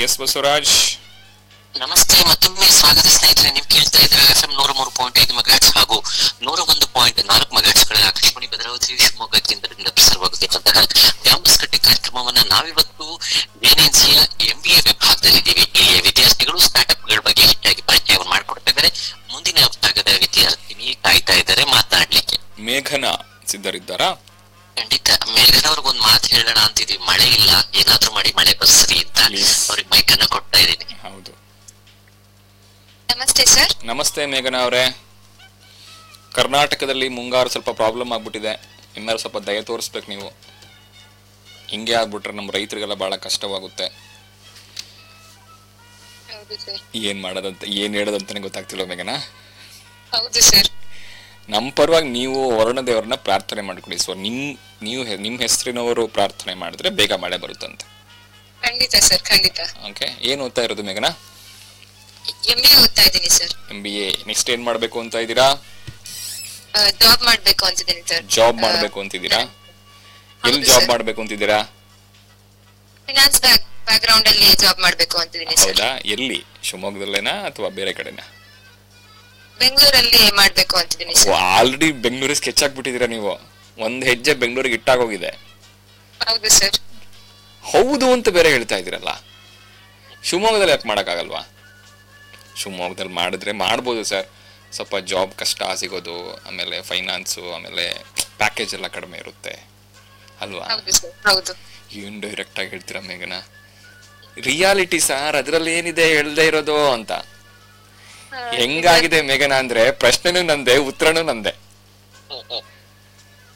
S Basavaraj ನಮಸ್ತೆ ಮತ್ತೊಮ್ಮೆ ಸ್ವಾಗತ ಸ್ನೇಹಿತರೆ ನೀವು ಕೇಳ್ತಾ ಇದ್ರೆ ಎಫ್ ಎಂ ನೂರ ಮೂರು ಪಾಯಿಂಟ್ ಐದು ಮೆಗಾಟ್ಸ್ ಹಾಗೂ ನೂರ ಒಂದು ಪಾಯಿಂಟ್ ನಾಲ್ಕು ಮೆಗಾಟ್ಸ್ ಗಳ ಆಕಾಶವಾಣಿ ಭದ್ರಾವತಿ ಶಿವಮೊಗ್ಗ ಕೇಂದ್ರದಿಂದ ಪ್ರಸಾರವಾಗುತ್ತಿರುವಂತಹ ಕ್ಯಾಂಪಸ್ ಕಟ್ಟೆ ಕಾರ್ಯಕ್ರಮವನ್ನ ನಾವಿವತ್ತು ಎನ್ಎನ್ಸಿಯ ಎಂ ಬಿ ಎ ವಿಭಾಗದಲ್ಲಿದ್ದೀವಿ ಇಲ್ಲಿಯ ವಿದ್ಯಾರ್ಥಿಗಳು ಸ್ಟಾರ್ಟ್ಅಪ್ ಗಳ ಬಗ್ಗೆ ಹೆಚ್ಚಾಗಿ ಪರಿಚಯವನ್ನು ಮಾಡಿಕೊಡ್ತಾ ಇದ್ದಾರೆ ಮುಂದಿನ ವಿಭಾಗದ ವಿದ್ಯಾರ್ಥಿನಿ ಕಾಯ್ತಾ ಇದ್ದಾರೆ ಮಾತನಾಡ್ಲಿಕ್ಕೆ ಮೇಘನ ಸಿದ್ಧರಿದ್ದಾರಾ ಖಂಡಿತ ಮೇಘನವ್ರಿಗೊಂದು ಮಾತು ಹೇಳೋಣ ಅಂತಿದೀವಿ ಮಳೆ ಇಲ್ಲ ಏನಾದ್ರೂ ಮಾಡಿ ಮಳೆ ಬರ್ಸ್ರಿ ಅಂತ Please. ಅವ್ರಿಗೆ ಮೈಕನ್ನ ಕೊಡ್ತಾ ಇದ್ದೀನಿ ಹೌದು ನಮಸ್ತೆ ಸರ್ ನಮಸ್ತೆ ಮೇಘನ ಅವರೇ ಕರ್ನಾಟಕದಲ್ಲಿ ಮುಂಗಾರು ಸ್ವಲ್ಪ ಪ್ರಾಬ್ಲಮ್ ಆಗ್ಬಿಟ್ಟಿದೆ ಇನ್ನಾರು ಸ್ವಲ್ಪ ದಯ ತೋರಿಸ್ಬೇಕು ನೀವು ಹಿಂಗೆ ಆಗ್ಬಿಟ್ರೆ ನಮ್ಮ ರೈತರಿಗೆಲ್ಲ ಬಹಳ ಕಷ್ಟವಾಗುತ್ತೆ ಹೌದು ಸರ್ ಏನ್ ಮಾಡೋದಂತ ಏನ್ ಹೇಳೋದಂತಾನೆ ಗೊತ್ತಾಗ್ತಿಲ್ಲ ಮೇಘನ ಹೌದು ಸರ್ ನಮ್ಮ ಪರವಾಗಿ ನೀವು ವರುಣ ದೇವರನ್ನ ಪ್ರಾರ್ಥನೆ ಮಾಡ್ಕೊಡಿ ಸೊ ನಿಮ್ ನೀವು ಹೆ- ನಿಮ್ ಹೆಸರಿನವರು ಪ್ರಾರ್ಥನೆ ಮಾಡಿದ್ರೆ ಬೇಗ ಮಳೆ ಬರುತ್ತಂತೆ ಖಂಡಿತ ಸರ್ ಖಂಡಿತ ಓಕೆ ಏನ್ ಓದ್ತಾ ಇರೋದು ಮೇಘನ ಎಂ ಎ ಓದ್ತಾ ಇದ್ದೀನಿ sir M B A next ಏನ್ ಮಾಡ್ಬೇಕು ಅಂತ ಇದ್ದೀರಾ ಜಾಬ್ ಮಾಡ್ಬೇಕು ಅಂತಿದ್ದೀನಿ ಸರ್ ಜಾಬ್ ಮಾಡ್ಬೇಕು ಅಂತಿದ್ದೀರಾ ಎಲ್ಲಿ ಹೌದು ಜಾಬ್ sir. ಮಾಡ್ಬೇಕು ಅಂತಿದ್ದೀರಾ ಫಿನಾನ್ಸ್ ಬ್ಯಾಕ್ ಬ್ಯಾಕ್ ಗ್ರೌಂಡ್ ಅಲ್ಲಿ ಜಾಬ್ ಮಾಡ್ಬೇಕು ಅಂತಿದ್ದೀನಿ ಸರ್ ಹೌದಾ ಎಲ್ಲಿ ಶಿವಮೊಗ್ಗದಲ್ಲೇನಾ ಅಥವಾ ಬೇರೆ ಕಡೆನಾ ಬೆಂಗಳೂರಲ್ಲಿ ಮಾಡ್ಬೇಕು ಅಂತಿದ್ದೀನಿ ಸರ್ ಆಲ್ರೆಡಿ ಬೆಂಗಳೂರಿಗೆ ಸ್ಕೆಚ್ ಹಾಕ್ಬಿಟ್ಟಿದ್ದೀರಾ ನೀವು ಒಂದ್ ಹೆಜ್ಜೆ ಬೆಂಗಳೂರಿಗೆ ಇಟ್ಟಾಗೋಗಿದೆ ಹೌದು ಸರ್ ಹೌದು ಅಂತ ಬೇರೆ ಹೇಳ್ತಾ ಇದ್ದೀರಲ್ಲ ಶಿವಮೊಗ್ಗದಲ್ಲಿ ಯಾಕೆ ಮಾಡೋಕ್ಕಾಗಲ್ವಾ ಶಿವಮೊಗ್ಗದಲ್ಲಿ ಮಾಡಿದ್ರೆ ಮಾಡ್ಬೋದು ಸರ್ ಸ್ವಲ್ಪ ಜಾಬ್ ಕಷ್ಟ ಸಿಗೋದು ಆಮೇಲೆ ಫೈನಾನ್ಸು ಆಮೇಲೆ ಪ್ಯಾಕೇಜ್ ಎಲ್ಲ ಕಡಿಮೆ ಇರುತ್ತೆ ಅಲ್ವಾ ಹೌದು ಸರ್ ಹೌದು ಏನ್ ಡೈರೆಕ್ಟ್ ಆಗಿ ಹೇಳ್ತೀರಾ ಮೇಘನ ರಿಯಾಲಿಟಿ ಸರ್ ಅದ್ರಲ್ಲಿ ಏನಿದೆ ಹೇಳ್ದೇ ಇರೋದು ಅಂತ ಹೆಂಗಾಗಿದೆ ಮೇಘನ ಅಂದ್ರೆ ಪ್ರಶ್ನೆನೂ ನಂದೆ ಉತ್ತರನೂ ನಂದೆ